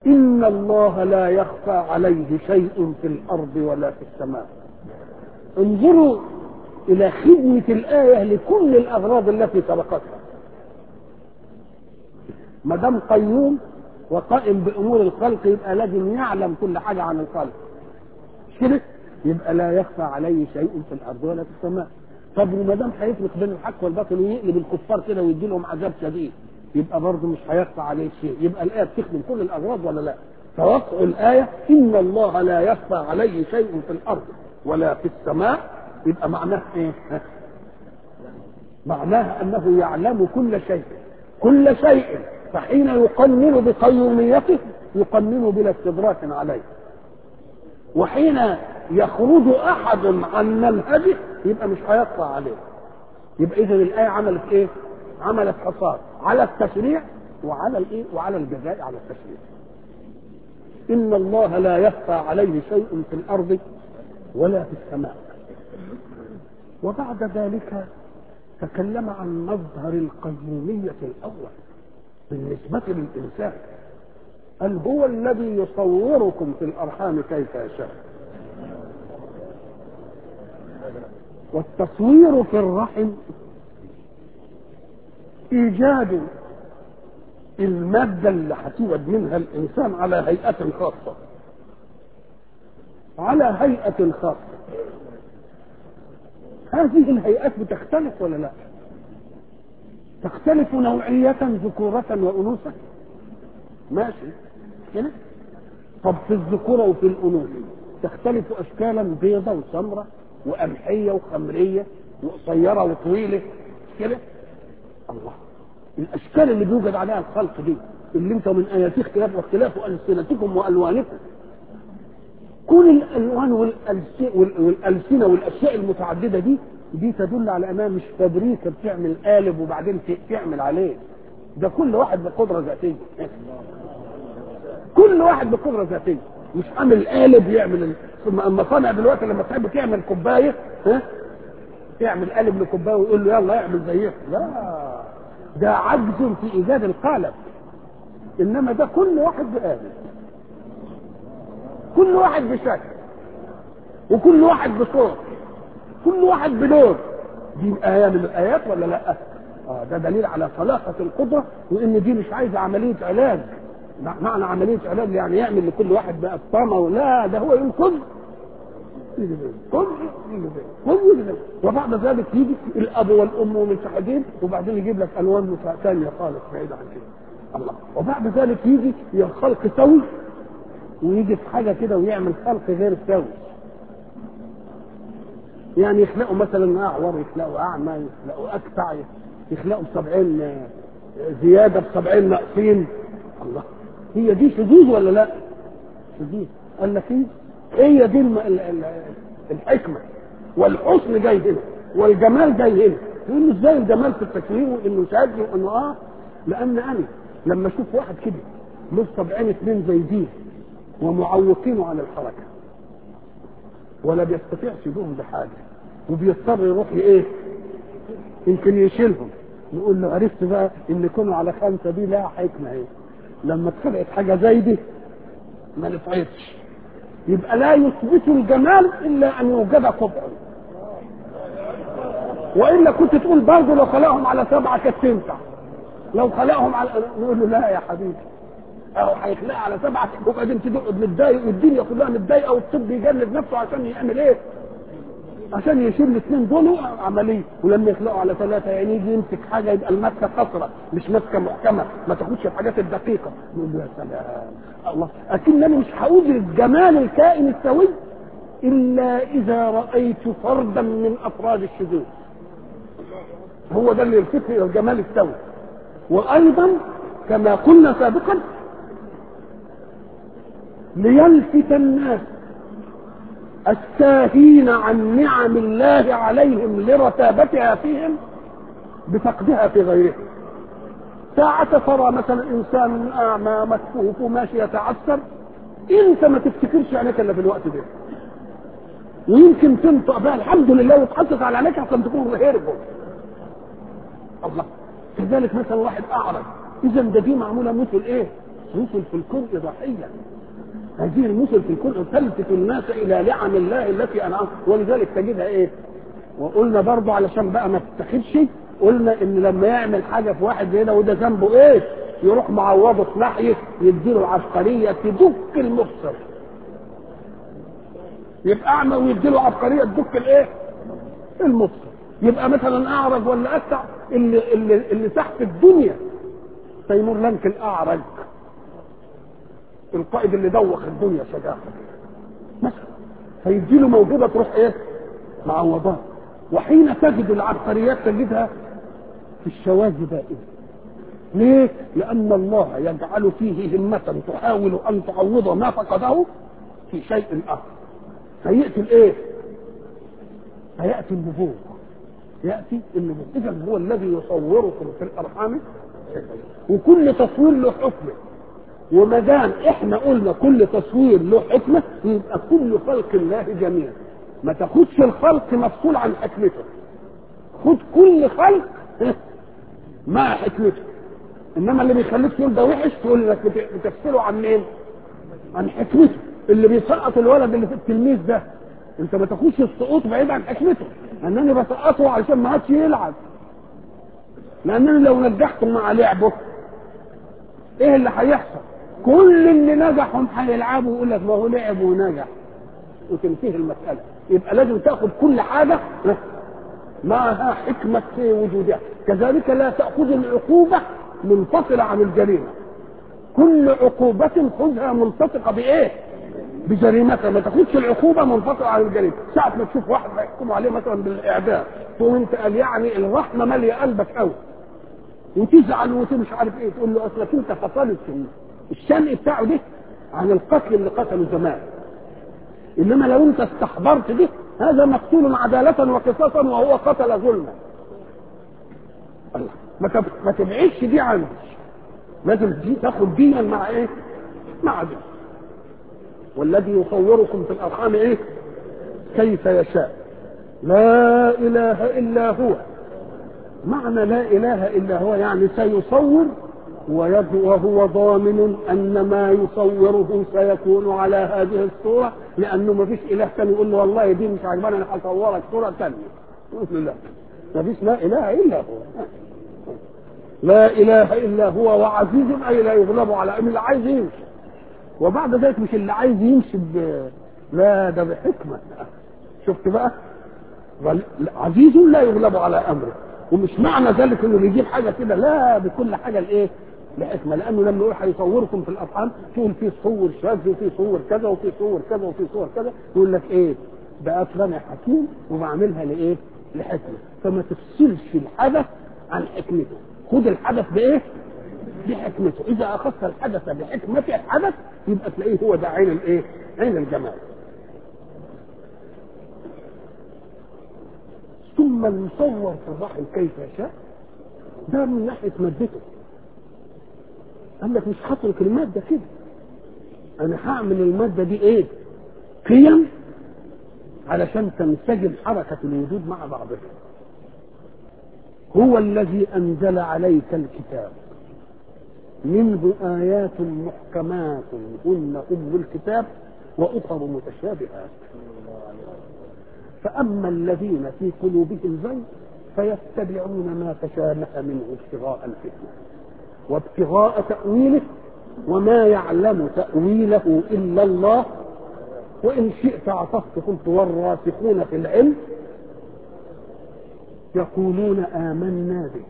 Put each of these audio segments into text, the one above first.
إن الله لا يخفى عليه شيء في الأرض ولا في السماء انظروا إلى خدمة الآية لكل الأغراض التي سبقتها ما دام قيوم وقائم بأمور الخلق يبقى لازم يعلم كل حاجة عن الخلق مش كده؟ يبقى لا يخفى عليه شيء في الأرض ولا في السماء طب وما دام هيفرق بين الحق والباطل ويقلب الكفار كده ويدي لهم عذاب شديد يبقى برضه مش هيخفى عليه شيء يبقى الآية بتخدم كل الأغراض ولا لا؟ فوقع الآية إن الله لا يخفى عليه شيء في الأرض ولا في السماء يبقى معناه إيه؟ معناه أنه يعلم كل شيء كل شيء فحين يقنن بقيوميته يقنن بلا استدراك عليه وحين يخرج أحد عن منهجه يبقى مش هيخفى عليه يبقى إذا الآية عملت إيه؟ عملت حصار على التشريع وعلى الإيه؟ وعلى الجزاء على التشريع إن الله لا يخفى عليه شيء في الأرض ولا في السماء وبعد ذلك تكلم عن مظهر القيومية الأول بالنسبة للإنسان قال هو الذي يصوركم في الأرحام كيف يشاء والتصوير في الرحم إيجاد المادة اللي هتوجد منها الإنسان على هيئة خاصة على هيئة خاصة هذه الهيئات بتختلف ولا لا تختلف نوعية ذكورة وأنوثة ماشي كده طب في الذكورة وفي الأنوثة تختلف أشكالا بيضة وسمرة وقمحية وخمرية وقصيرة وطويلة كده الله الأشكال اللي بيوجد عليها الخلق دي اللي انت من آياته اختلاف واختلاف ألسنتكم وألوانكم كل الالوان والالسنه والاشياء المتعدده دي دي تدل على انها مش فابريكا بتعمل قالب وبعدين تعمل عليه ده كل واحد بقدره ذاتيه كل واحد بقدره ذاتيه مش عامل قالب يعمل المصانع دلوقتي لما تحب تعمل كوبايه ها تعمل قالب لكوبايه ويقول له يلا اعمل زيها لا ده عجز في ايجاد القالب انما ده كل واحد بقالب كل واحد بشكل وكل واحد بصوت كل واحد بلون دي آية من الآيات ولا لا؟ آه ده دليل على طلاقة القدرة وإن دي مش عايزة عملية علاج معنى عملية علاج يعني يعمل لكل واحد بقى الطامة لا ده هو يقول خذ خذ خذ وبعد ذلك يجي الأب والأم ومتحدين وبعدين يجيب لك ألوان ثانية خالص بعيدة عن كده الله وبعد ذلك يجي الخلق سوي ويجي في حاجه كده ويعمل خلق غير سوي يعني يخلقوا مثلا اعور يخلقوا اعمى يخلقوا اكتع يخلقوا بسبعين زياده بسبعين ناقصين الله هي دي شذوذ ولا لا؟ شذوذ قال لك ايه؟ هي دي الم... ال... ال... الحكمه والحسن جاي هنا والجمال جاي هنا يقول له ازاي الجمال في التكوين وانه شاذ وانه اه لان انا لما اشوف واحد كده له سبعين اثنين زي دي ومعوقينه عن الحركة ولا بيستطيعش يقوم بحاجة وبيضطر يروح ايه يمكن يشيلهم نقول له عرفت بقى ان يكونوا على خمسة دي لها حكمة ايه لما اتخلقت حاجة زي دي ما نفعتش يبقى لا يثبت الجمال الا ان يوجد قبح والا كنت تقول برضه لو خلقهم على سبعه كانت تنفع لو خلقهم على نقول له لا يا حبيبي او هيخلقها على سبعه وبعدين تقعد متضايق والدنيا كلها متضايقه والطب يجلد نفسه عشان يعمل ايه؟ عشان يشيل الاثنين دول عمليه ولما يخلقوا على ثلاثه يعني يجي يمسك حاجه يبقى المسكه قصره مش مسكه محكمه ما تاخدش الحاجات الدقيقه نقول له يا سلام الله اكن انا مش هادرك جمال الكائن السوي الا اذا رايت فردا من افراد الشذوذ هو ده اللي يلفت الى الجمال السوي وايضا كما قلنا سابقا ليلفت الناس الساهين عن نعم الله عليهم لرتابتها فيهم بفقدها في غيرهم ساعة ترى مثلا انسان اعمى مكفوف وماشي يتعثر انت ما تفتكرش عينيك الا في الوقت ده ويمكن تنطق بقى الحمد لله وتحطط على عينيك عشان تكون هربوا الله كذلك مثلا واحد اعرج اذا ده دي معموله مثل ايه رسل في الكون إضاحية هذه الرسل في الكون تلفت الناس إلى نعم الله التي أنعم ولذلك تجدها إيه وقلنا برضه علشان بقى ما تتخذش قلنا ان لما يعمل حاجه في واحد زي ده وده ذنبه ايه يروح معوضه في ناحيه يديله العبقريه تدك المبصر يبقى اعمى ويديله عبقريه تدك الايه المبصر يبقى مثلا اعرج ولا اكتع اللي اللي اللي تحت الدنيا تيمور لنك الاعرج القائد اللي دوخ الدنيا شجاعه مثلا فيديله موجوده تروح ايه معوضات وحين تجد العبقريات تجدها في الشواذ دائما ليه؟ لأن الله يجعل فيه همة تحاول أن تعوض ما فقده في شيء آخر فيأتي الإيه؟ فيأتي النبوة يأتي النبوة إذا هو الذي يصوركم في الأرحام وكل تصوير له حكمه وما دام احنا قلنا كل تصوير له حكمه يبقى كل خلق الله جميعا ما تاخدش الخلق مفصول عن حكمته خد كل خلق مع حكمته انما اللي بيخليك تقول ده وحش تقول لك بتفصله عن مين؟ عن حكمته اللي بيسقط الولد اللي في التلميذ ده انت ما تاخدش السقوط بعيد عن حكمته انني بسقطه علشان ما عادش يلعب لانني لو نجحته مع لعبه ايه اللي هيحصل؟ كل اللي نجحهم هيلعبوا يقول لك ما هو لعب ونجح وتنتهي المساله يبقى لازم تاخذ كل حاجه معها حكمه في وجودها كذلك لا تاخذ العقوبه منفصله عن الجريمه كل عقوبة خذها ملتصقة بإيه؟ بجريمتها ما تاخدش العقوبة منفصلة عن الجريمة، ساعة ما تشوف واحد هيحكموا عليه مثلا بالإعدام، تقوم أنت قال يعني الرحمة مالية قلبك قوي. وتزعل ومش عارف إيه، تقول له أصلك أنت فصلت الشنق بتاعه ده عن القتل اللي قتله زمان. انما لو انت استحضرت به هذا مقتول عدالة وقصاصا وهو قتل ظلما الله ما ما تبعدش دي عنه لازم دي تاخد ديا مع ايه؟ مع دي والذي يصوركم في الارحام ايه؟ كيف يشاء لا اله الا هو معنى لا اله الا هو يعني سيصور وهو ضامن ان ما يصوره سيكون على هذه الصوره لانه ما فيش اله ثاني يقول له والله دي مش عجباني انا هصورك صوره ثانيه يقول لا ما فيش لا اله الا هو لا اله الا هو وعزيز اي لا يغلب على امر اللي عايز يمشي وبعد ذلك مش اللي عايز يمشي ب... لا ده بحكمه شفت بقى عزيز لا يغلب على امره ومش معنى ذلك انه بيجيب حاجه كده لا بكل حاجه الايه لحكمه لانه لما يقول هيصوركم في الارحام تقول في صور شاذ وفي صور كذا وفي صور كذا وفي صور كذا يقول لك ايه ده اصلا حكيم وبعملها لايه؟ لحكمه فما تفصلش الحدث عن حكمته خد الحدث بايه؟ بحكمته اذا اخذت الحدث بحكمه الحدث يبقى تلاقيه هو ده عين الايه؟ عين الجمال ثم المصور في الرحم كيف يشاء ده من ناحيه مادته قال لك مش هترك الماده كده انا هعمل الماده دي ايه قيم علشان تنسجم حركه الوجود مع بعضها هو الذي انزل عليك الكتاب منه ايات محكمات هن ام الكتاب واخر متشابهات فاما الذين في قلوبهم زيغ فيتبعون ما تشابه منه ابتغاء الفتنه وابتغاء تأويله وما يعلم تأويله إلا الله وإن شئت عطفت قلت والراسخون في العلم يقولون آمنا به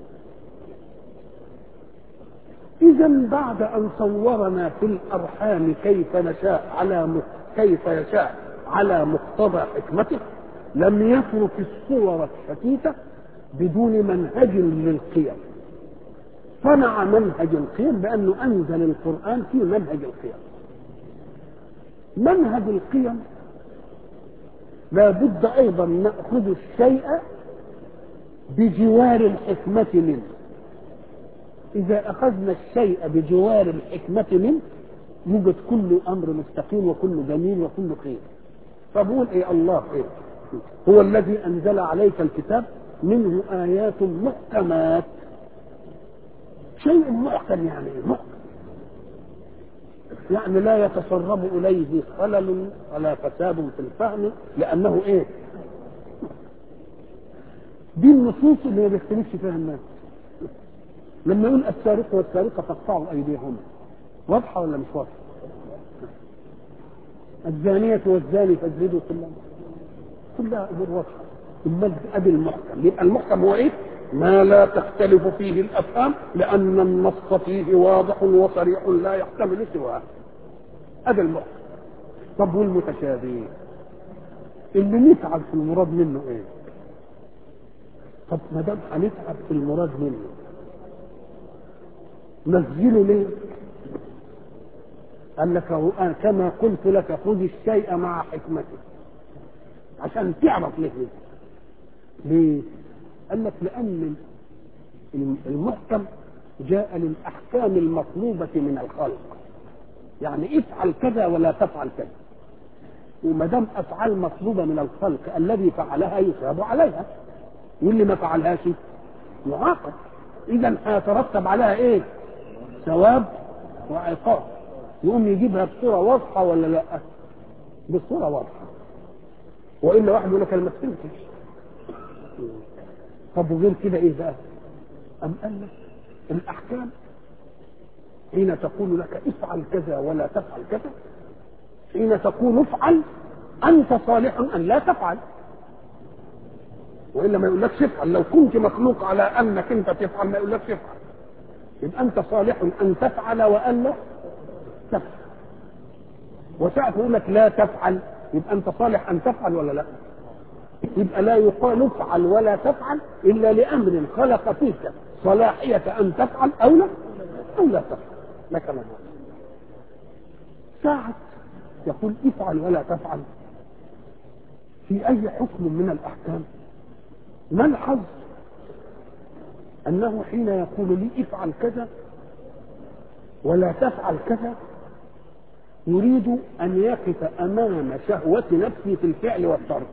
إذا بعد أن صورنا في الأرحام كيف نشاء على م... كيف يشاء على مقتضى حكمته لم يترك الصور الشتيتة بدون منهج للقيم صنع منهج القيم بأنه أنزل القرآن في منهج القيم منهج القيم لا بد أيضا نأخذ الشيء بجوار الحكمة منه إذا أخذنا الشيء بجوار الحكمة منه يوجد كل أمر مستقيم وكل جميل وكل خير فبقول إيه الله إيه هو الذي أنزل عليك الكتاب منه آيات محكمات شيء محكم يعني ايه محكم يعني لا يتسرب اليه خلل ولا فساد في الفهم لانه ايه دي النصوص اللي ما بيختلفش فيها الناس لما يقول السارق والسارقه فاقطعوا ايديهما واضحه ولا مش واضحه الزانية والزاني فاجلدوا كلها كلها أمور واضحة أمال أبي المحكم يبقى المحكم هو إيه؟ ما لا تختلف فيه الأفهام لأن النص فيه واضح وصريح لا يحتمل سواه أبي المحكم طب والمتشابه اللي نتعب في المراد منه إيه؟ طب ما دام هنتعب في المراد منه نزله ليه؟ قال لك كما قلت لك خذ الشيء مع حكمته عشان تعرف ليه ليه قال لك لان المحكم جاء للاحكام المطلوبه من الخلق يعني افعل كذا ولا تفعل كذا وما دام افعال مطلوبه من الخلق الذي فعلها يثاب عليها واللي ما فعلهاش يعاقب اذا هيترتب عليها ايه ثواب وعقاب يقوم يجيبها بصوره واضحه ولا لا بصوره واضحه والا واحد يقول لك انا ما فهمتش طب وغير كده ايه بقى ام قال لك الاحكام حين تقول لك افعل كذا ولا تفعل كذا حين تقول افعل انت صالح ان لا تفعل والا ما يقولكش افعل لو كنت مخلوق على انك انت تفعل ما يقولكش افعل يبقى انت صالح ان تفعل والا تفعل وساعة يقول لك لا تفعل يبقى انت صالح ان تفعل ولا لا يبقى لا يقال افعل ولا تفعل الا لامر خلق فيك صلاحية ان تفعل او لا او لا تفعل لا كلام ساعة يقول افعل ولا تفعل في اي حكم من الاحكام نلحظ انه حين يقول لي افعل كذا ولا تفعل كذا يريد ان يقف امام شهوة نفسي في الفعل والترك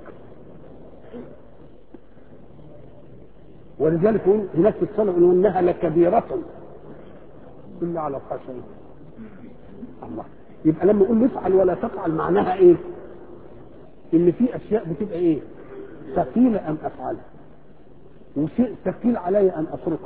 ولذلك يقول هناك في الصلاة يقول انها لكبيرة الا على الخاشعين الله يبقى لما يقول افعل ولا تفعل معناها ايه؟ ان في اشياء بتبقى ايه؟ ثقيلة ان افعلها وشيء ثقيل علي ان اتركه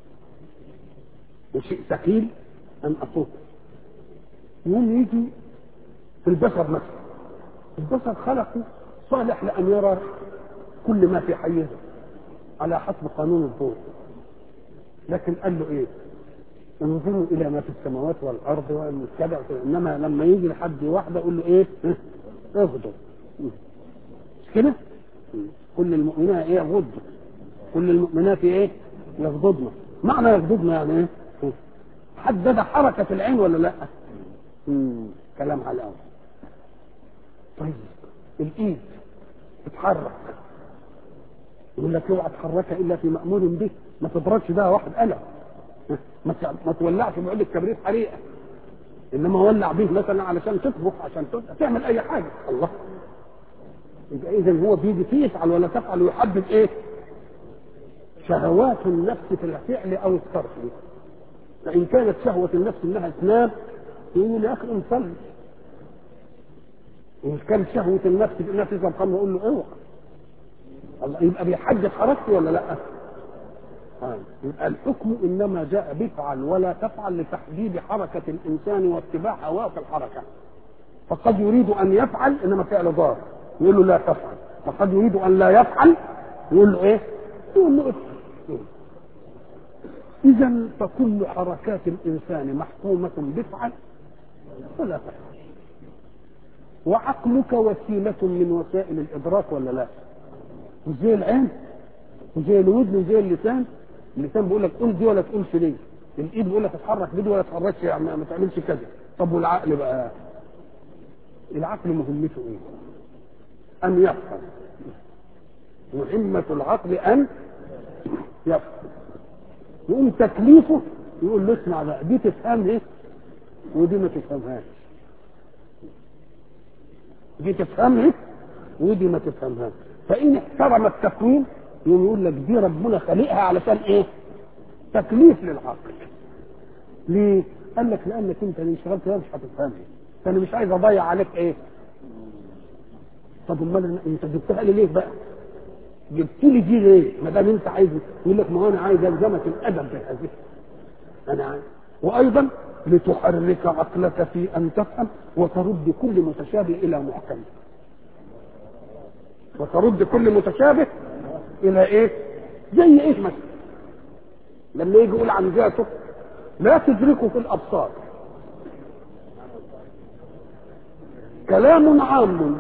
وشيء ثقيل ان اتركه يوم يجي في البشر نفسه البشر خلقه صالح لان يرى كل ما في حيزه على حسب قانون الضوء لكن قال له ايه انظروا الى ما في السماوات والارض والكذا انما لما يجي لحد واحده يقول له ايه اغضب مش كده كل المؤمنات ايه غض كل المؤمنات ايه يغضضن معنى يغضضن يعني ايه حدد حركه العين ولا لا مم. كلام على الأول طيب الإيد تتحرك يقول لك اوعى تحركها إلا في مأمور به ما تضربش بقى واحد قلم ما ما تولعش بعود الكبريت حريقة إنما ولع به مثلا علشان تطبخ عشان تعمل أي حاجة الله يبقى إذا هو بيجي فيه يفعل ولا تفعل ويحدد إيه؟ شهوات النفس في الفعل أو الترك فإن كانت شهوة النفس إنها تنام يقول يا اخي نصلي وإن كان شهوة النفس في انها تشرب خمر يقول له اوعى الله يبقى بيحدد حركته ولا لا؟ آه. يبقى الحكم انما جاء بفعل ولا تفعل لتحديد حركة الانسان واتباع هواه في الحركة فقد يريد ان يفعل انما فعل ضار يقول له لا تفعل وقد يريد ان لا يفعل يقول له ايه؟ يقول له افعل اذا فكل حركات الانسان محكومة بفعل ولا تفعل وعقلك وسيلة من وسائل الإدراك ولا لا؟ وزي العين وزي الودن وزي اللسان اللسان بيقول لك قول دي ولا تقولش دي الايد بيقول لك اتحرك دي ولا تتحركش يعني ما تعملش كذا طب والعقل بقى العقل مهمته ايه؟ ان يفهم مهمة العقل ان يفهم يقوم تكليفه يقول له اسمع بقى دي تفهم ايه ودي ما تفهمهاش دي تفهمها ودي ما تفهمهاش فإن احترم التقويم يقوم يقول لك دي ربنا خلقها علشان ايه؟ تكليف للعقل. ليه؟ قال لك لانك انت اللي انشغلت بيها مش هتفهمها فانا مش عايز اضيع عليك ايه طب امال انت جبتها لي ليه بقى جبت لي دي ليه ما دام انت عايز يقول لك ما هو انا عايز الزمك الادب بهذه انا عايز وايضا لتحرك عقلك في ان تفهم وترد كل متشابه الى محكم وترد كل متشابه الى ايه زي ايه مثلا لما يجي يقول عن ذاته لا تدركه في الابصار كلام عام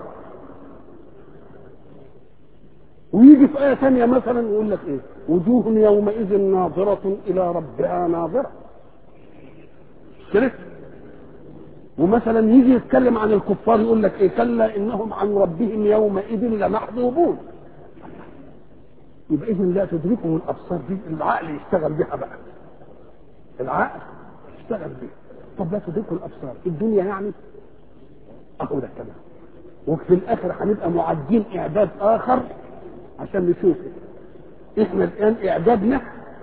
ويجي في آية ثانية مثلا يقول لك إيه؟ وجوه يومئذ ناظرة إلى ربها ناظرة. كده؟ ومثلا يجي يتكلم عن الكفار يقول لك إيه؟ كلا إنهم عن ربهم يومئذ لمحجوبون. يبقى إذا لا تدركه الأبصار دي العقل يشتغل بها بقى. العقل يشتغل بها. طب لا تدركه الأبصار، الدنيا يعني؟ أهو ده الكلام. وفي الآخر هنبقى معدين إعداد آخر عشان نشوفه احنا الان اعدادنا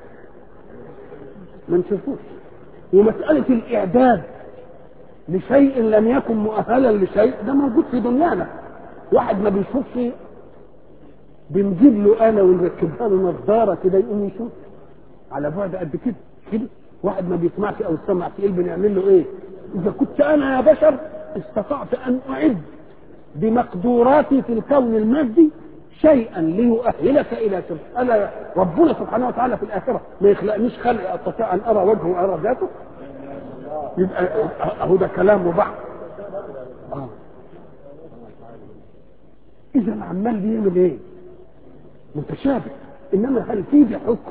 ما نشوفوش ومسألة الإعداد لشيء لم يكن مؤهلا لشيء ده موجود في دنيانا واحد ما بيشوفش بنجيب له آلة ونركبها له نظارة كده يقوم يشوف على بعد قد كده كده واحد ما بيسمعش أو سمع تقيل بنعمل له إيه؟ إذا كنت أنا يا بشر استطعت أن أعد بمقدوراتي في الكون المادي شيئا ليؤهلك الى شرك الا ربنا سبحانه وتعالى في الاخره ما يخلقنيش خلق استطيع ان ارى وجهه وارى ذاته يبقى اهو ده كلام وبحث آه. اذا عمال بيعمل ايه متشابه انما هل في حكم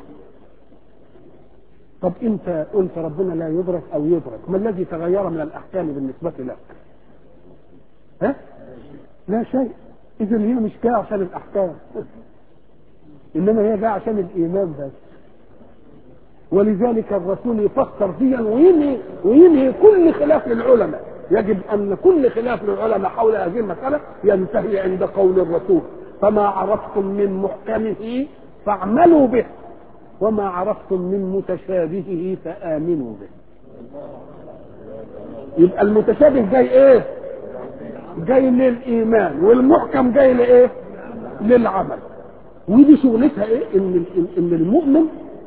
طب انت قلت ربنا لا يدرك او يدرك ما الذي تغير من الاحكام بالنسبه لك ها لا شيء اذا هي مش جايه عشان الاحكام انما هي جايه عشان الايمان بس ولذلك الرسول يفسر ديا وينهي وينهي كل خلاف للعلماء يجب ان كل خلاف للعلماء حول هذه المساله ينتهي عند قول الرسول فما عرفتم من محكمه فاعملوا به وما عرفتم من متشابهه فامنوا به يبقى المتشابه جاي ايه جاي للايمان والمحكم جاي لايه للعمل ودي شغلتها ايه ان ان المؤمن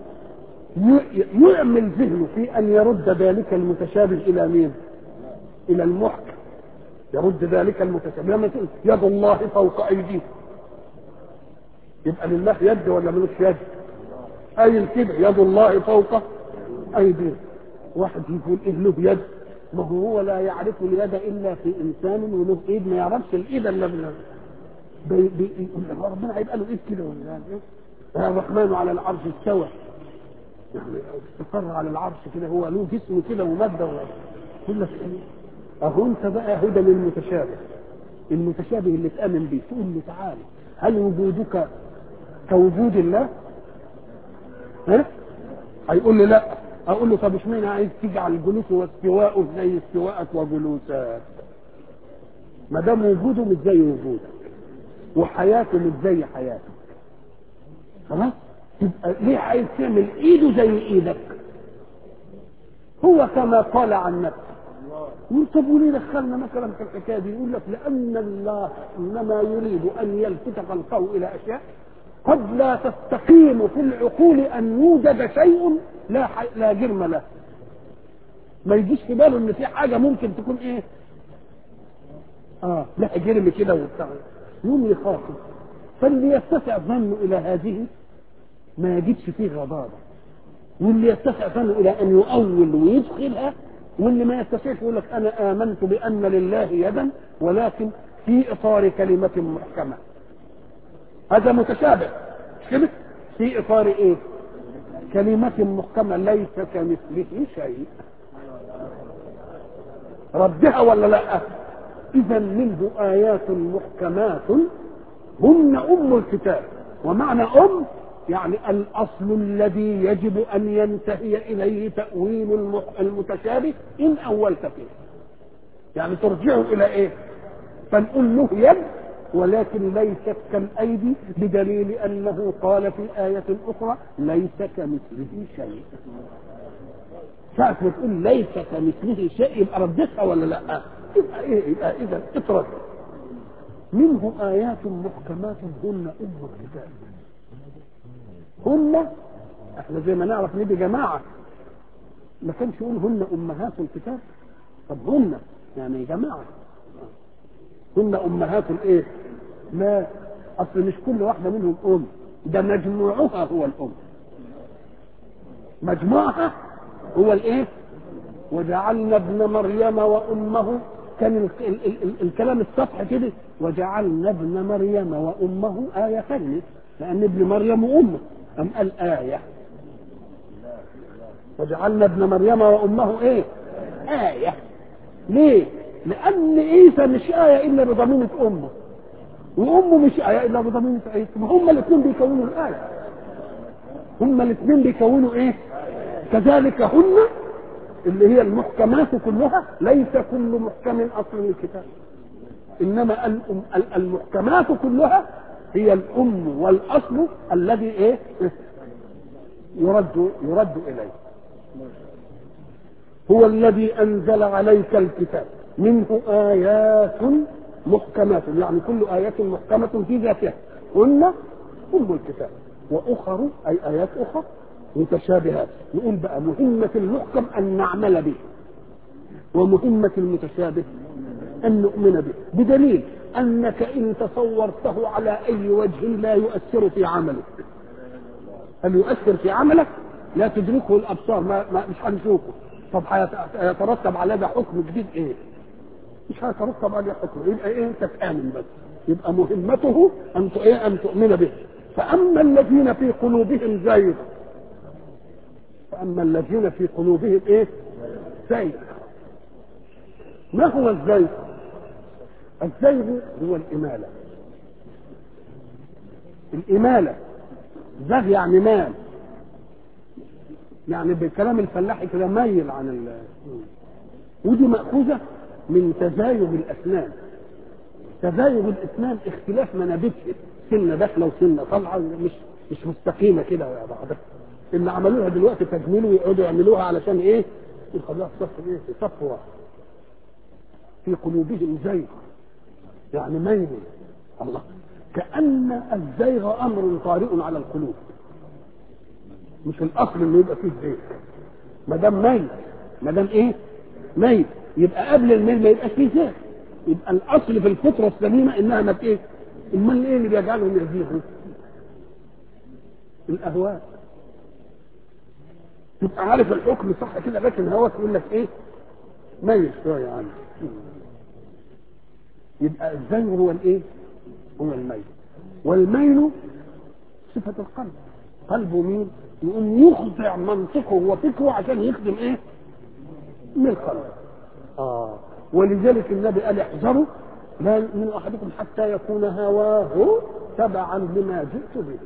يعمل ذهنه في ان يرد ذلك المتشابه الى مين الى المحكم يرد ذلك المتشابه لما تقول يد الله فوق ايديكم يبقى لله يد ولا ملوش يد اي كده يد الله فوق ايديكم واحد يقول ايه له يد ما هو هو لا يعرف اليد الا في انسان وله ايد ما يعرفش الايد الا بالله بي بي ربنا هيبقى له ايد كده ولا يعني الرحمن على العرش استوى يعني استقر على العرش كده هو له جسم كده وماده كل لك اهو انت بقى هدى للمتشابه المتشابه اللي تامن بيه تقول له تعالى هل وجودك كوجود الله؟ ها؟ هيقول لي لا اقول له طب اشمعنى عايز تجعل جلوسه واستواءه زي استواءك وجلوسك ما دام وجوده مش زي وجودك وحياته مش زي حياتك خلاص تبقى ليه عايز تعمل ايده زي ايدك هو كما قال عن نفسه يقول طب وليه دخلنا مثلا في الحكايه دي يقول لك لان الله انما يريد ان يلفت خلقه الى اشياء قد لا تستقيم في العقول ان يوجد شيء لا حي... لا جرم له ما يجيش في باله ان في حاجه ممكن تكون ايه اه لا جرم كده وبتاع يوم يخاطب فاللي يتسع ظنه الى هذه ما يجدش فيه غضاضه واللي يتسع ظنه الى ان يؤول ويدخلها واللي ما يستطيعش يقول لك انا امنت بان لله يدا ولكن في اطار كلمه محكمه هذا متشابه مش كده في اطار ايه كلمة محكمة ليس كمثله شيء ردها ولا لا اذا منه ايات محكمات هن ام الكتاب ومعنى ام يعني الاصل الذي يجب ان ينتهي اليه تاويل المتشابه ان اولت فيه يعني ترجعه الى ايه فنقول له يد ولكن ليست كالايدي بدليل انه قال في ايه اخرى ليس كمثله شيء ساعة ما تقول ليس كمثله شيء يبقى ردتها ولا لا؟ يبقى ايه؟ يبقى اذا اترك منه آيات محكمات هن أم الكتاب هن احنا زي ما نعرف نبي جماعة ما كانش يقول هن أمهات الكتاب طب هن يعني جماعة هن أمهات الإيه؟ لا أصل مش كل واحدة منهم أم ده مجموعها هو الأم مجموعها هو الإيه؟ وجعلنا ابن مريم وأمه كان ال ال ال ال الكلام السطحي كده وجعلنا ابن مريم وامه آيتين لأن ابن مريم وأمه أم قال آية وجعلنا ابن مريم وأمه إيه؟ آية ليه؟ لأن عيسى مش آية إلا بضمينة أمه وأمه مش آية إلا بضمينة عيسى ما هم الاثنين بيكونوا الآية هم الاثنين بيكونوا إيه؟ كذلك هن اللي هي المحكمات كلها ليس كل محكم اصل الكتاب انما الأم المحكمات كلها هي الام والاصل الذي ايه يرد يرد اليه هو الذي انزل عليك الكتاب منه ايات محكمات يعني كل ايات محكمه في ذاتها هن ام الكتاب واخر اي ايات اخرى متشابهات نقول بقى مهمة المحكم أن نعمل به ومهمة المتشابه أن نؤمن به بدليل أنك إن تصورته على أي وجه لا يؤثر في عملك هل يؤثر في عملك لا تدركه الأبصار ما, ما مش هنشوفه طب هيترتب على ده حكم جديد إيه مش هيترتب عليه حكم يبقى إيه أنت تآمن بس يبقى مهمته أن إيه أن تؤمن به فأما الذين في قلوبهم زيغ فأما الذين في قلوبهم إيه؟ زيغ ما هو الزيغ؟ الزيغ هو الإمالة الإمالة زيغ يعني مال يعني بكلام الفلاحي كده ميل عن ال ودي مأخوذة من تزايد الأسنان تزايد الأسنان اختلاف منابتها سنة داخلة وسنة طالعة مش مش مستقيمة كده يا بعضها اللي عملوها دلوقتي تجميل ويقعدوا يعملوها علشان ايه؟ يخلوها في صف ايه؟ في صف واحد. في قلوبهم زيغ يعني ميل الله كأن الزيغ أمر طارئ على القلوب مش الأصل إنه يبقى فيه زيغ ما دام ميل ما دام إيه؟ ميل يبقى قبل الميل ما يبقاش فيه زيغ يبقى الأصل في الفطرة السليمة إنها ما إيه؟ أمال إيه اللي بيجعلهم يزيغوا؟ الأهواء تبقى عارف الحكم صح كده لكن هواك يقول لك ايه ميل شويه عنه يبقى الزيغ هو الايه هو الميل والميل صفة القلب قلبه مين يقوم يخضع منطقه وفكره عشان يخدم ايه من القلب اه ولذلك النبي قال احذروا لا من احدكم حتى يكون هواه تبعا لما جئت به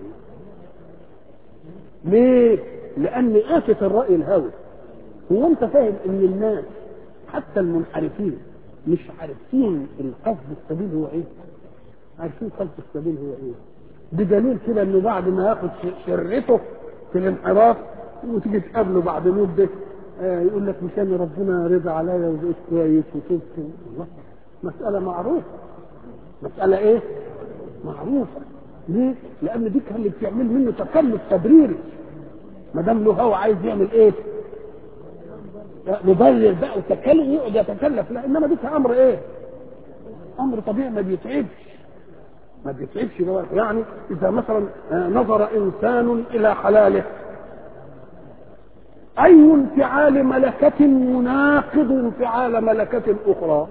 ليه لان آفة الرأي الهوي هو انت فاهم ان الناس حتى المنحرفين مش عارفين القصد السبيل هو ايه عارفين قصد السبيل هو ايه بدليل كده انه بعد ما ياخد شرته في الانحراف وتيجي تقابله بعد مده آه يقول لك مشان ربنا رضى عليا وبقيت كويس وشفت الله مسألة معروفة مسألة ايه؟ معروفة ليه؟ لأن دي كان اللي بتعمل منه تكلف تبريري ما دام له هو عايز يعمل ايه؟ مبرر بقى وتكلف يقعد يتكلف لا انما دي امر ايه؟ امر طبيعي ما بيتعبش ما بيتعبش بقى يعني اذا مثلا نظر انسان الى حلاله اي انفعال ملكة يناقض انفعال ملكة اخرى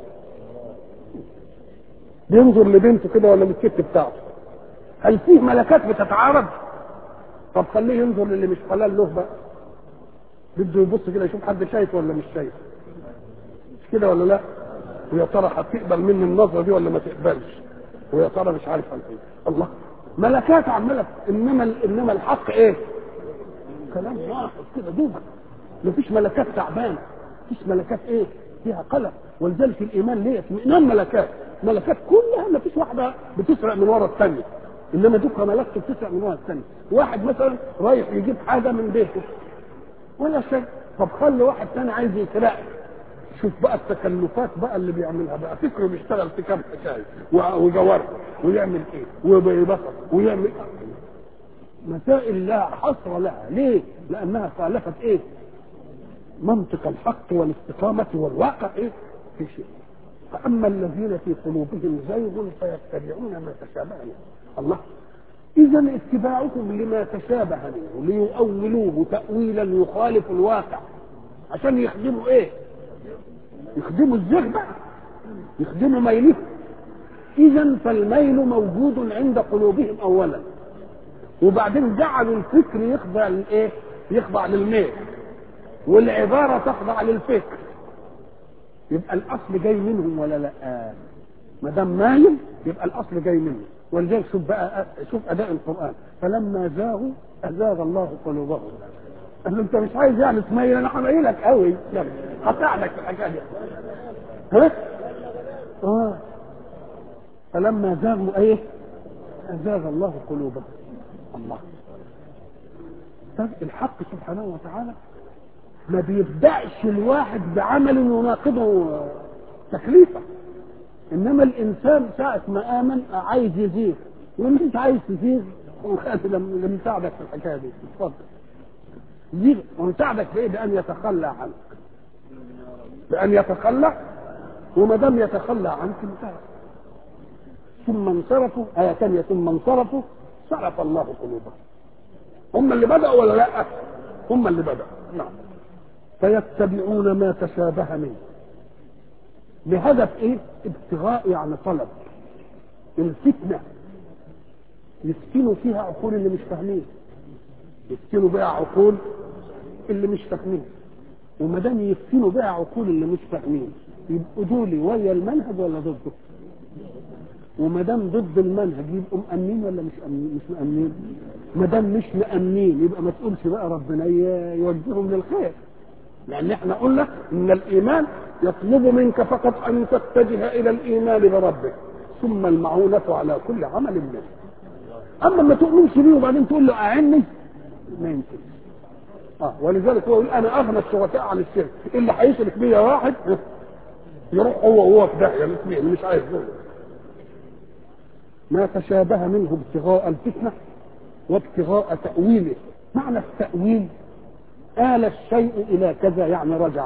بينظر لبنته كده ولا للست بتاعته هل فيه ملكات بتتعارض طب خليه ينظر للي مش حلال له بقى بده يبص كده يشوف حد شايف ولا مش شايف مش كده ولا لا ويا ترى هتقبل مني النظره دي ولا ما تقبلش ويا ترى مش عارف عن ايه الله ملكات عماله انما انما الحق ايه كلام واحد كده دوبك مفيش ملكات تعبانه مفيش ملكات ايه فيها قلق ولذلك الايمان ليه اطمئنان ملكات ملكات كلها ما فيش واحده بتسرق من ورا الثانيه انما دوك ملكته بتسرق من ورا الثانيه واحد مثلا رايح يجيب حاجه من بيته ولا شيء طب خلي واحد ثاني عايز يسرق شوف بقى التكلفات بقى اللي بيعملها بقى فكره بيشتغل في كام حكايه وجوارح ويعمل ايه وبيبسط ويعمل مسائل لا حصر لها ليه؟ لانها خالفت ايه؟ منطق الحق والاستقامة والواقع ايه؟ في شيء فأما الذين في قلوبهم زيغ فيتبعون ما تشابه منه الله إذا اتباعهم لما تشابه منه ليؤولوه تأويلا يخالف الواقع عشان يخدموا ايه؟ يخدموا الزيغ بقى يخدموا ميلهم إذا فالميل موجود عند قلوبهم أولا وبعدين جعلوا الفكر يخضع للايه؟ يخضع للميل والعبارة تخضع للفكر يبقى الأصل جاي منهم ولا لا؟ ما دام مايل يبقى الأصل جاي منه ولذلك شوف بقى شوف أداء القرآن فلما زاغوا أزاغ الله قلوبهم قال له أنت مش عايز يعني تميل أنا هميلك قوي هساعدك في الحكاية دي ها؟ آه فلما زاغوا إيه؟ أزاغ الله قلوبهم الله طب الحق سبحانه وتعالى ما بيبدأش الواحد بعمل يناقضه تكليفه انما الانسان ساعة ما امن عايز يزيغ وانت انت عايز تزيغ لما نساعدك في الحكايه دي اتفضل زيغ ونساعدك في ايه بان يتخلى عنك بان يتخلى وما دام يتخلى عنك انتهى ثم انصرفوا آية ثانية ثم انصرفوا صرف الله قلوبهم هم اللي بدأوا ولا لا هم اللي بدأوا نعم فيتبعون ما تشابه منه بهدف ايه ابتغاء يعني طلب الفتنة يفتنوا فيها عقول اللي مش فاهمين يفتنوا بها عقول اللي مش فاهمين وما دام يفتنوا بها عقول اللي مش فاهمين يبقوا دول ويا المنهج ولا ضده وما دام ضد المنهج يبقوا مأمنين ولا مش مأمنين مش مأمنين ما دام مش مأمنين يبقى ما تقولش بقى ربنا يوجههم للخير لأن احنا قلنا إن الإيمان يطلب منك فقط أن تتجه إلى الإيمان بربك ثم المعونة على كل عمل منه أما ما تؤمنش بيه وبعدين تقول له أعني ما يمكن آه ولذلك هو يقول أنا أغنى الشركاء عن الشرك اللي هيشرك بيا واحد يروح هو وهو في داهية الاثنين مش عايز دول ما تشابه منه ابتغاء الفتنة وابتغاء تأويله معنى التأويل آل الشيء إلى كذا يعني رجع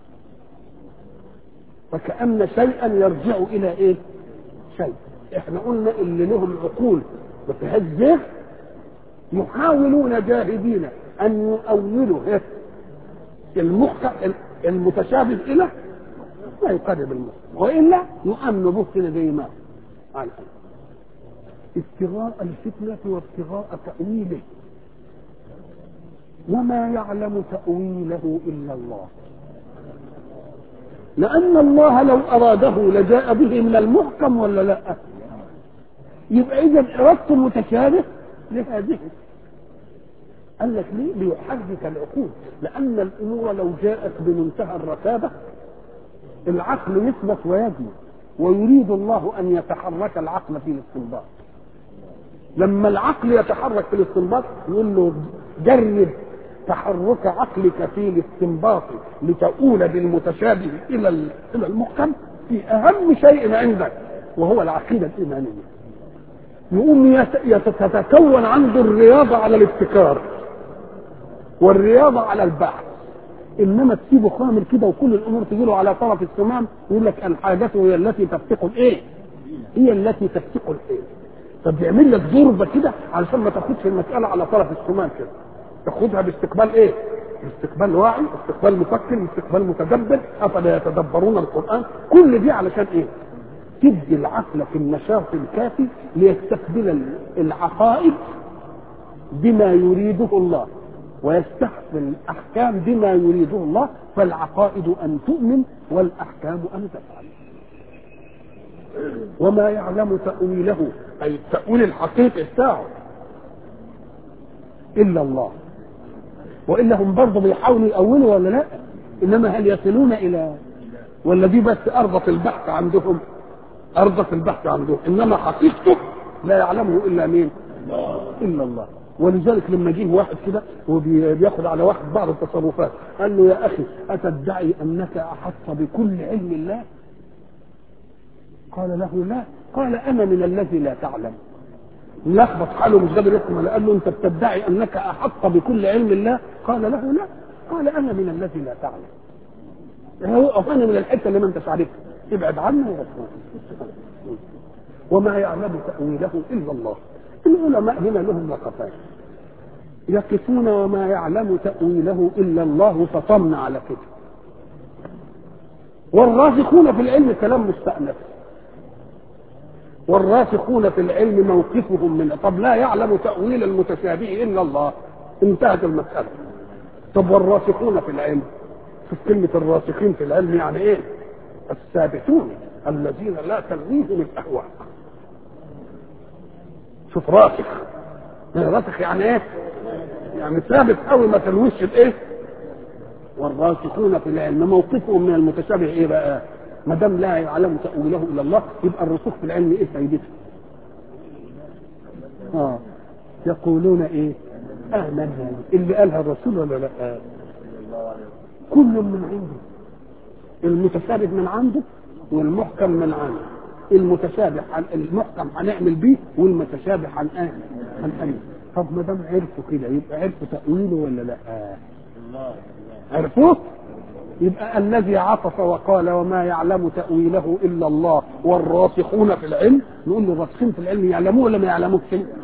فكأن شيئا يرجع إلى إيه؟ شيء إحنا قلنا اللي لهم عقول ما فيهاش زيغ يحاولون جاهدين أن يؤولوا إيه؟ المحكم المتشابه إلى ما يقرب المحكم وإلا يؤمن به كده زي ما على ابتغاء الفتنة وابتغاء تأويله وما يعلم تأويله إلا الله لأن الله لو أراده لجاء به من المحكم ولا لا يبقى إذا إرادته متشابه لهذه قال لك ليه ليحرك العقول لأن الأمور لو جاءت بمنتهى الرتابة العقل يثبت ويجمع ويريد الله أن يتحرك العقل في الاستنباط لما العقل يتحرك في الاستنباط يقول له جرب تحرك عقلك في الاستنباط لتؤول بالمتشابه الى الى المحكم في اهم شيء عندك وهو العقيده الايمانيه يقوم تتكون عنده الرياضه على الابتكار والرياضه على البحث انما تسيبه خامل كده وكل الامور تجي له على طرف السمام يقول لك الحاجه هي التي تفتق الايه؟ هي التي تفتق الايه؟ طب يعمل لك ضربه كده علشان ما تاخدش المساله على طرف السمام كده تاخدها باستقبال ايه؟ باستقبال واعي، استقبال مفكر، استقبال متدبر، افلا يتدبرون القران، كل دي علشان ايه؟ تدي العقل في النشاط الكافي ليستقبل العقائد بما يريده الله ويستحسن الاحكام بما يريده الله فالعقائد ان تؤمن والاحكام ان تفعل وما يعلم تأويله أي التأويل الحقيقي بتاعه إلا الله وإلا هم برضه بيحاولوا يأولوا ولا لا إنما هل يصلون إلى ولا دي بس أرضة البحث عندهم ارضى البحث عندهم انما حقيقته لا يعلمه الا مين الا الله ولذلك لما جه واحد كده وبياخد على واحد بعض التصرفات قال له يا اخي اتدعي انك احط بكل علم الله قال له لا قال انا من الذي لا تعلم لخبط حاله مش قادر يفهم قال له انت بتدعي انك احط بكل علم الله قال له لا قال انا من الذي لا تعلم هو انا من الحته اللي ما انتش عارفها ابعد عنه ورسوله وما يعلم تاويله الا الله العلماء هنا لهم وقفات يقفون وما يعلم تاويله الا الله فطمن على كده والراسخون في العلم كلام مستأنف والراسخون في العلم موقفهم من طب لا يعلم تأويل المتشابه إلا الله انتهت المسألة طب والراسخون في العلم شوف كلمة الراسخين في العلم يعني ايه الثابتون الذين لا تلويهم الأهواء شوف راسخ راسخ يعني ايه يعني ثابت قوي ما تلوش الايه والراسخون في العلم موقفهم من المتشابه ايه بقى ما دام لا يعلم تاويله الا الله يبقى الرسوخ في العلم ايه فايدته اه يقولون ايه امنا اللي قالها الرسول ولا لا كل من عنده المتشابه من عنده والمحكم من عنده المتشابه عن المحكم هنعمل بيه والمتشابه عن ايه عن طب ما دام عرفوا كده يبقى عرفوا تاويله ولا لا عرفوه يبقى الذي عطف وقال وما يعلم تأويله إلا الله والراسخون في العلم نقول له الراسخين في العلم يعلموه ولا ما يعلموش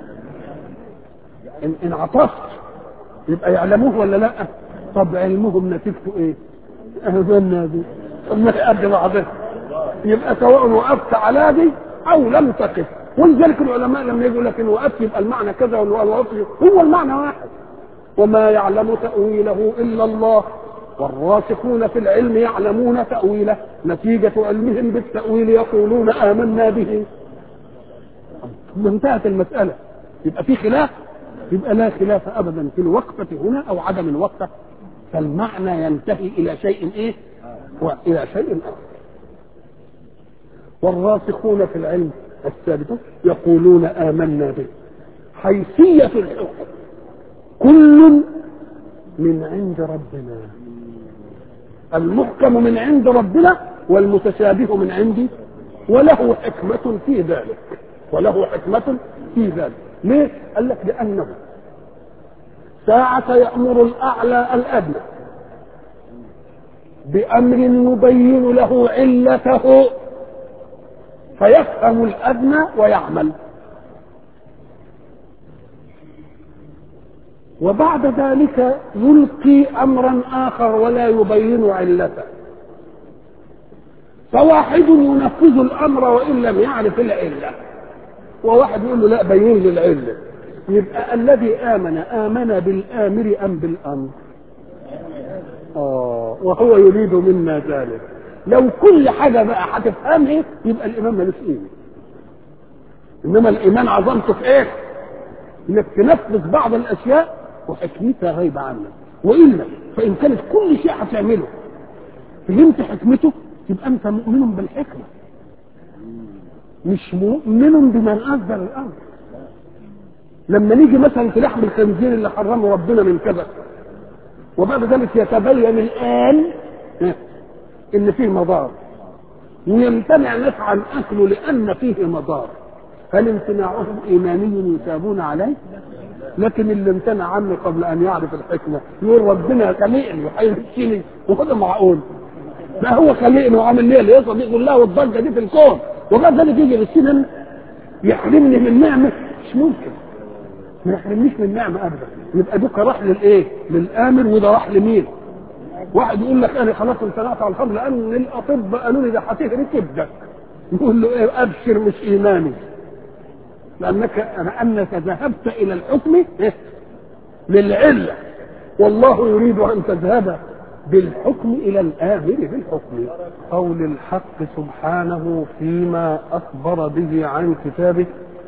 إن, إن عطفت يبقى يعلموه ولا لا طب علمهم نتيجته ايه أهدنا دي ما قد بعضها يبقى سواء وقفت على دي او لم تقف ولذلك العلماء لما يقول لك ان وقفت يبقى المعنى كذا وقفت هو المعنى واحد وما يعلم تأويله إلا الله والراسخون في العلم يعلمون تأويله نتيجة علمهم بالتأويل يقولون آمنا به ثم انتهت المسألة يبقى في خلاف يبقى لا خلاف أبدا في الوقفة هنا أو عدم الوقفة فالمعنى ينتهي إلى شيء إيه وإلى شيء آخر والراسخون في العلم الثابت يقولون آمنا به حيثية الحكم كل من عند ربنا المحكم من عند ربنا والمتشابه من عندي وله حكمة في ذلك وله حكمة في ذلك ليه؟ قال لك لأنه ساعة يأمر الأعلى الأدنى بأمر يبين له علته فيفهم الأدنى ويعمل وبعد ذلك يلقي امرا اخر ولا يبين علته فواحد ينفذ الامر وان لم يعرف العله وواحد يقول له لا بين لي العله يبقى الذي امن امن بالامر ام بالامر اه وهو يريد منا ذلك لو كل حاجه بقى هتفهمها يبقى الايمان ملوش قيمه انما الايمان عظمته في ايه انك تنفذ بعض الاشياء وحكمتها غايبة عنك وإلا فإن كانت كل شيء هتعمله فهمت حكمته يبقى أنت مؤمن بالحكمة مش مؤمن بمن أصدر الأمر لما نيجي مثلا في لحم الخنزير اللي حرمه ربنا من كذا وبعد ذلك يتبين الآن إن فيه مضار ويمتنع ناس عن أكله لأن فيه مضار هل امتناعهم إيماني يثابون عليه؟ لكن اللي امتنع عنه قبل ان يعرف الحكمه يقول ربنا خلقني وهيمشيني وهذا معقول ده هو خلقني وعامل لي اللي يصل يقول الله والضجه دي في الكون وبعد ذلك يجي بالسنن يحرمني من نعمه مش ممكن ما يحرمنيش من نعمه ابدا يبقى دوك راح للايه؟ للامر وده راح لمين؟ واحد يقول لك انا خلاص امتنعت على الخمر لان الاطباء قالوا لي ده هتهري كبدك يقول له ايه ابشر مش ايماني لأنك أنك ذهبت إلى الحكم للعلة والله يريد أن تذهب بالحكم إلى الآمر بالحكم قول الحق سبحانه فيما أخبر به عن كتابه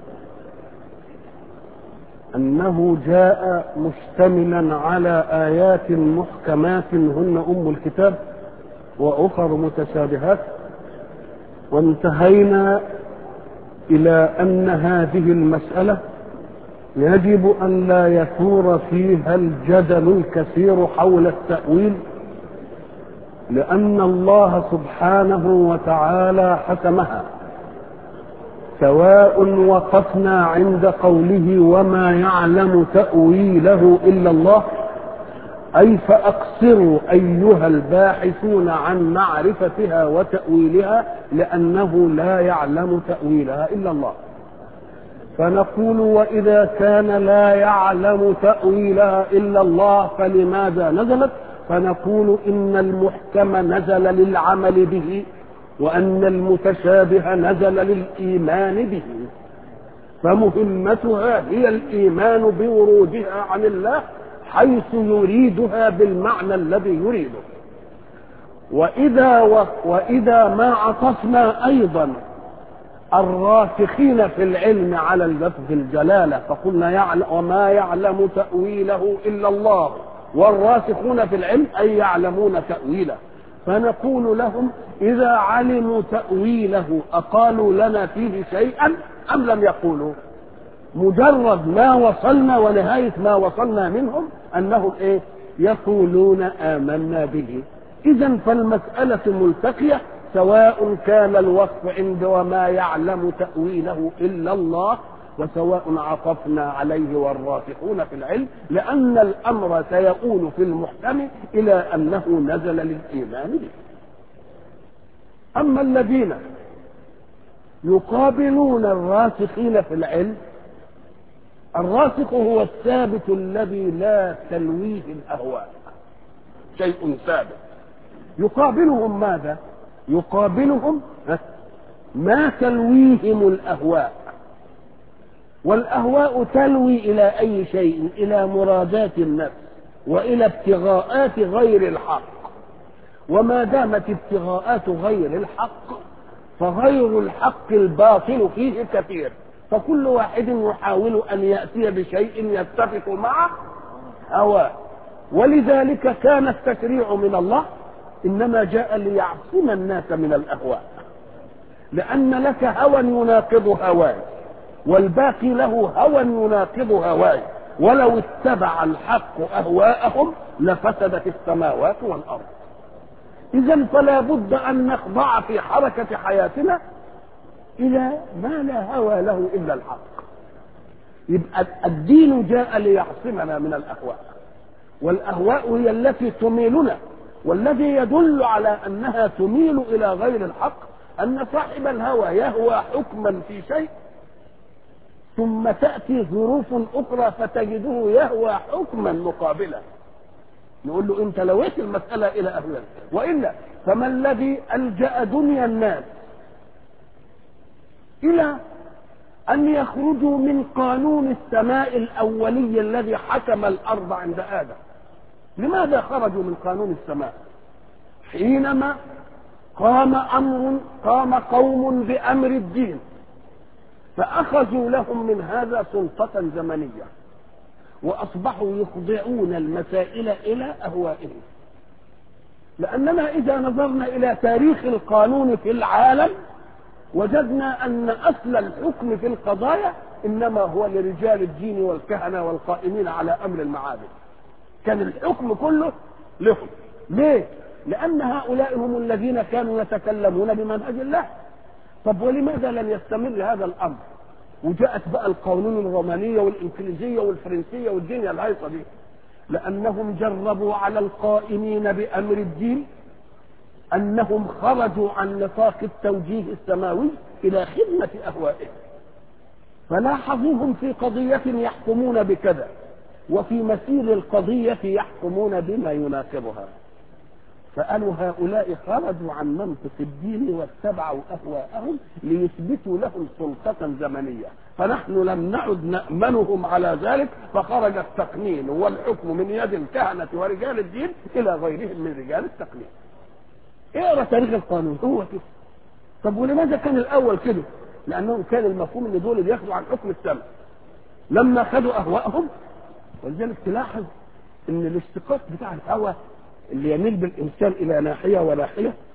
أنه جاء مشتملا على آيات محكمات هن أم الكتاب وأخر متشابهات وانتهينا إلى أن هذه المسألة يجب أن لا يثور فيها الجدل الكثير حول التأويل لأن الله سبحانه وتعالى حكمها سواء وقفنا عند قوله وما يعلم تأويله إلا الله أي فأقصروا أيها الباحثون عن معرفتها وتأويلها لأنه لا يعلم تأويلها إلا الله فنقول وإذا كان لا يعلم تأويلها إلا الله فلماذا نزلت فنقول إن المحكم نزل للعمل به وأن المتشابه نزل للإيمان به فمهمتها هي الإيمان بورودها عن الله حيث يريدها بالمعنى الذي يريده وإذا و... وإذا ما عطفنا أيضا الراسخين في العلم على اللفظ الجلالة فقلنا يعلم وما يعلم تأويله إلا الله والراسخون في العلم أي يعلمون تأويله فنقول لهم إذا علموا تأويله أقالوا لنا فيه شيئا أم لم يقولوا مجرد ما وصلنا ونهاية ما وصلنا منهم أنهم إيه يقولون آمنا به إذا فالمسألة ملتقية سواء كان الوصف عند وما يعلم تأويله إلا الله وسواء عطفنا عليه والراسخون في العلم لأن الأمر سيؤول في المحكم إلى أنه نزل للإيمان به أما الذين يقابلون الراسخين في العلم الراسخ هو الثابت الذي لا تلويه الأهواء شيء ثابت يقابلهم ماذا يقابلهم ما تلويهم الأهواء والأهواء تلوي إلى أي شيء إلى مرادات النفس وإلى ابتغاءات غير الحق وما دامت ابتغاءات غير الحق فغير الحق الباطل فيه كثير فكل واحد يحاول أن يأتي بشيء يتفق مع هواه ولذلك كان التشريع من الله إنما جاء ليعصم الناس من الأهواء لأن لك هوى يناقض هواي والباقي له هوى يناقض هواي ولو اتبع الحق أهواءهم لفسدت السماوات والأرض إذا فلا بد أن نخضع في حركة حياتنا إلى ما لا هوى له إلا الحق يبقى الدين جاء ليعصمنا من الأهواء والأهواء هي التي تميلنا والذي يدل على أنها تميل إلى غير الحق أن صاحب الهوى يهوى حكما في شيء ثم تأتي ظروف أخرى فتجده يهوى حكما مقابلا نقول له أنت لويت المسألة إلى أهلها وإلا فما الذي ألجأ دنيا الناس إلى أن يخرجوا من قانون السماء الأولي الذي حكم الأرض عند آدم لماذا خرجوا من قانون السماء حينما قام أمر قام قوم بأمر الدين فأخذوا لهم من هذا سلطة زمنية وأصبحوا يخضعون المسائل إلى أهوائهم لأننا إذا نظرنا إلى تاريخ القانون في العالم وجدنا أن أصل الحكم في القضايا إنما هو لرجال الدين والكهنة والقائمين على أمر المعابد كان الحكم كله لهم ليه؟ لأن هؤلاء هم الذين كانوا يتكلمون بمنهج الله طب ولماذا لم يستمر هذا الأمر وجاءت بقى القانون الرومانية والإنجليزية والفرنسية والدنيا الهيصة دي لأنهم جربوا على القائمين بأمر الدين أنهم خرجوا عن نطاق التوجيه السماوي إلى خدمة أهوائهم فلاحظوهم في قضية يحكمون بكذا وفي مسير القضية يحكمون بما يناسبها فقالوا هؤلاء خرجوا عن منطق الدين واتبعوا أهواءهم ليثبتوا لهم سلطة زمنية فنحن لم نعد نأمنهم على ذلك فخرج التقنين والحكم من يد الكهنة ورجال الدين إلى غيرهم من رجال التقنين اقرا تاريخ القانون هو كده طب ولماذا كان الأول كده لأنهم كان المفهوم ان دول بياخدوا عن حكم السماء لما خدوا أهواءهم ولذلك تلاحظ ان الاشتقاق بتاع الهوى اللي يميل بالانسان الى ناحيه وناحيه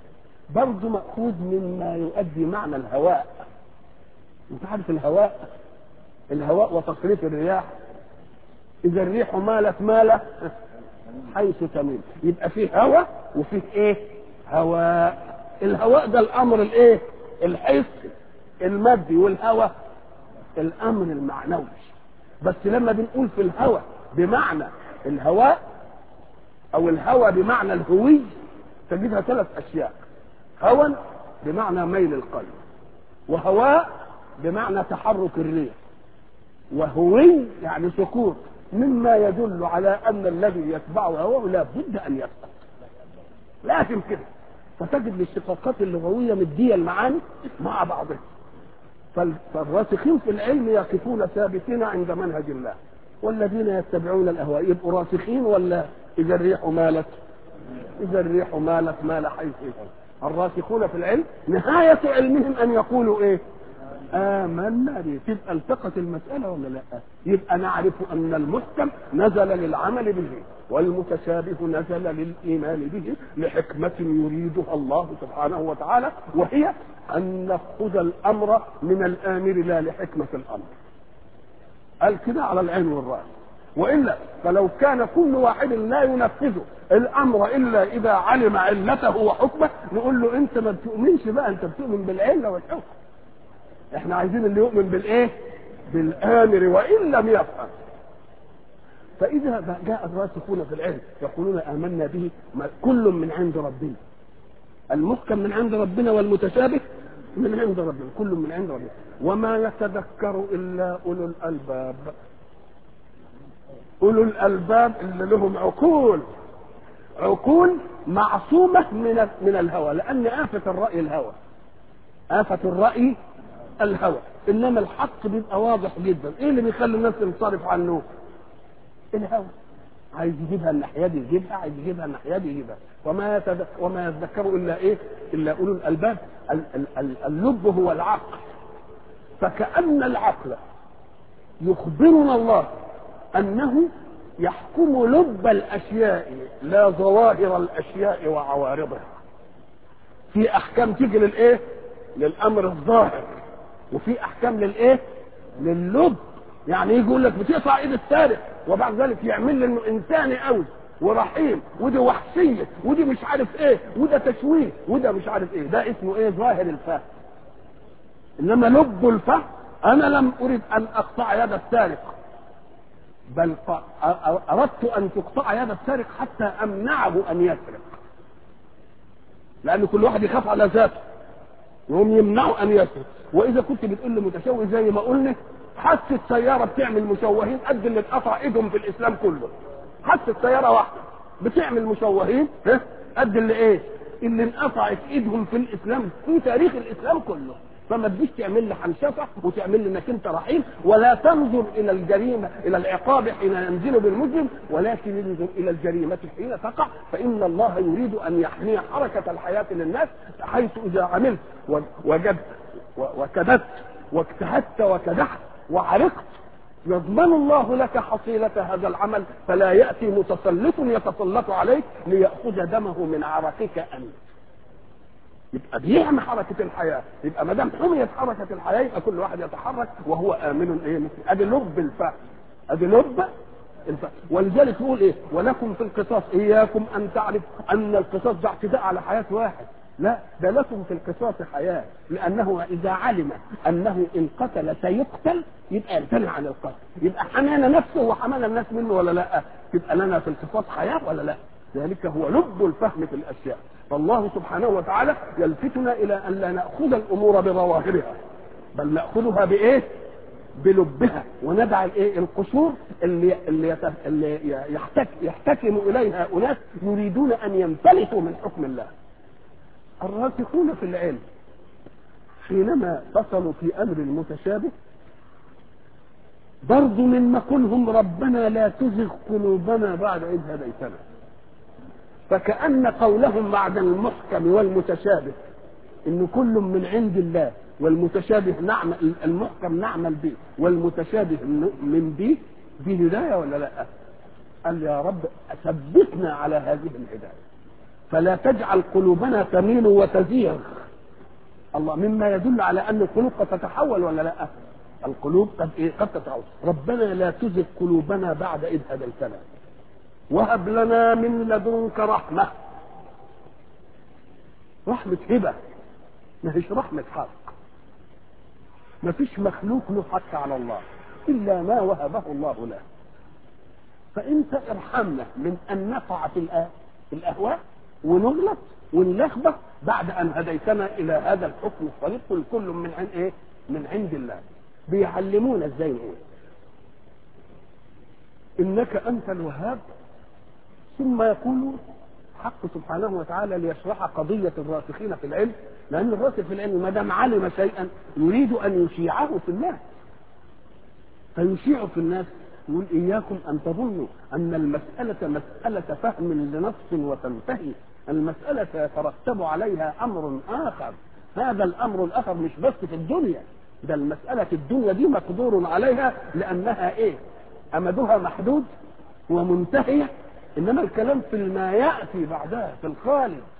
برضه مأخوذ مما يؤدي معنى الهواء انت عارف الهواء الهواء وتصريف الرياح اذا الريح مالت مالة حيث تميل يبقى فيه هواء وفيه ايه هواء الهواء ده الامر الايه الحسي المادي والهواء الامر المعنوي بس لما بنقول في الهواء بمعنى الهواء او الهوى بمعنى الهوي تجدها ثلاث اشياء هوى بمعنى ميل القلب وهواء بمعنى تحرك الريح وهوي يعني سكوت مما يدل على ان الذي يتبعه هواه لا بد ان يسقط لازم كده فتجد الاشتقاقات اللغويه مديه المعاني مع بعضها فالراسخين في العلم يقفون ثابتين عند منهج الله والذين يتبعون الاهواء يبقوا راسخين ولا اذا الريح مالت اذا الريح مالت مال حيث الراسخون في العلم نهايه علمهم ان يقولوا ايه آمنا به تبقى التقت المسألة ولا لا يبقى نعرف أن المحكم نزل للعمل به والمتشابه نزل للإيمان به لحكمة يريدها الله سبحانه وتعالى وهي أن نأخذ الأمر من الآمر لا لحكمة الأمر قال كده على العين والرأس وإلا فلو كان كل واحد لا ينفذ الأمر إلا إذا علم علته وحكمه نقول له أنت ما بتؤمنش بقى أنت بتؤمن بالعلة والحكم احنا عايزين اللي يؤمن بالايه بالامر وان لم يفهم فاذا جاء الراسخون في العلم يقولون امنا به كل من عند ربنا المحكم من عند ربنا والمتشابه من عند ربنا كل من عند ربنا وما يتذكر الا اولو الالباب اولو الالباب اللي لهم عقول عقول معصومه من من الهوى لان افه الراي الهوى افه الراي الهوى انما الحق بيبقى واضح جدا ايه اللي بيخلي الناس تنصرف عنه الهوى عايز يجيبها الناحيه دي يجيبها عايز يجيبها الناحيه دي يجيبها وما يتد... وما يذكر الا ايه الا اولو الالباب ال... ال... ال... اللب هو العقل فكأن العقل يخبرنا الله انه يحكم لب الاشياء لا ظواهر الاشياء وعوارضها في احكام تيجي للايه للامر الظاهر وفي احكام للايه لللب يعني يجي يقول لك بتقطع ايد السارق وبعد ذلك يعمل لي انه انساني قوي ورحيم ودي وحشيه ودي مش عارف ايه وده تشويه وده مش عارف ايه ده اسمه ايه ظاهر الفهم انما لب الفهم انا لم اريد ان اقطع يد السارق بل اردت ان تقطع يد السارق حتى امنعه ان يسرق لان كل واحد يخاف على ذاته يقوم يمنعه ان يسرق واذا كنت بتقول لمتشوه زي ما قلنا حادثه سياره بتعمل مشوهين قد اللي اتقطع ايدهم في الاسلام كله حادثه سياره واحده بتعمل مشوهين ها قد اللي ايه اللي انقطعت ايدهم في الاسلام في تاريخ الاسلام كله فما تجيش تعمل لي حنشفه وتعمل لي انك انت رحيم ولا تنظر الى الجريمه الى العقاب حين ينزل بالمجرم ولكن انظر الى الجريمه حين تقع فان الله يريد ان يحمي حركه الحياه للناس حيث اذا عملت وجدت وكدت واجتهدت وكدحت وعرقت يضمن الله لك حصيلة هذا العمل فلا يأتي متسلط يتسلط عليك ليأخذ دمه من عرقك أنت يبقى بيعمل حركة الحياة يبقى ما دام حميت حركة الحياة يبقى كل واحد يتحرك وهو آمن إيه مثل أدي لب الفهم أدي لب الفهم ولذلك يقول إيه ولكم في القصاص إياكم أن تعرف أن القصاص ده اعتداء على حياة واحد لا ده لكم في القصاص حياة لأنه إذا علم أنه إن قتل سيقتل يبقى يمتنع عن القتل يبقى حمانا نفسه وحمانا الناس منه ولا لا تبقى لنا في القصاص حياة ولا لا ذلك هو لب الفهم في الأشياء فالله سبحانه وتعالى يلفتنا إلى أن لا نأخذ الأمور بظواهرها بل نأخذها بإيه بلبها وندع الايه القصور اللي اللي, يتف... اللي يحتك يحتكم اليها اناس يريدون ان ينفلتوا من حكم الله الراسخون في العلم حينما فصلوا في امر المتشابه برضو من مقولهم ربنا لا تزغ قلوبنا بعد إذ هديتنا فكأن قولهم بعد المحكم والمتشابه إن كل من عند الله والمتشابه نعمل المحكم نعمل به والمتشابه من به دي هداية ولا لا؟ قال يا رب ثبتنا على هذه الهداية فلا تجعل قلوبنا تميل وتزيغ الله مما يدل على ان القلوب قد تتحول ولا لا القلوب قد ايه قد تتحول ربنا لا تزغ قلوبنا بعد اذ هديتنا وهب لنا من لدنك رحمه رحمه هبه ما هيش رحمه حق ما فيش مخلوق له حق على الله الا ما وهبه الله له فانت ارحمنا من ان نقع في الآ- في الاهواء ونغلط ونلخبط بعد ان هديتنا الى هذا الحكم الطريق قل كل من عند ايه؟ من عند الله بيعلمونا ازاي نقول انك انت الوهاب ثم يقول حق سبحانه وتعالى ليشرح قضيه الراسخين في العلم لان الراسخ في العلم ما دام علم شيئا يريد ان يشيعه في الناس فيشيع في الناس يقول إياكم أن تظنوا أن المسألة مسألة فهم لنص وتنتهي المسألة يترتب عليها أمر آخر هذا الأمر الآخر مش بس في الدنيا ده المسألة في الدنيا دي مقدور عليها لأنها إيه أمدها محدود ومنتهية إنما الكلام في ما يأتي بعدها في الخالد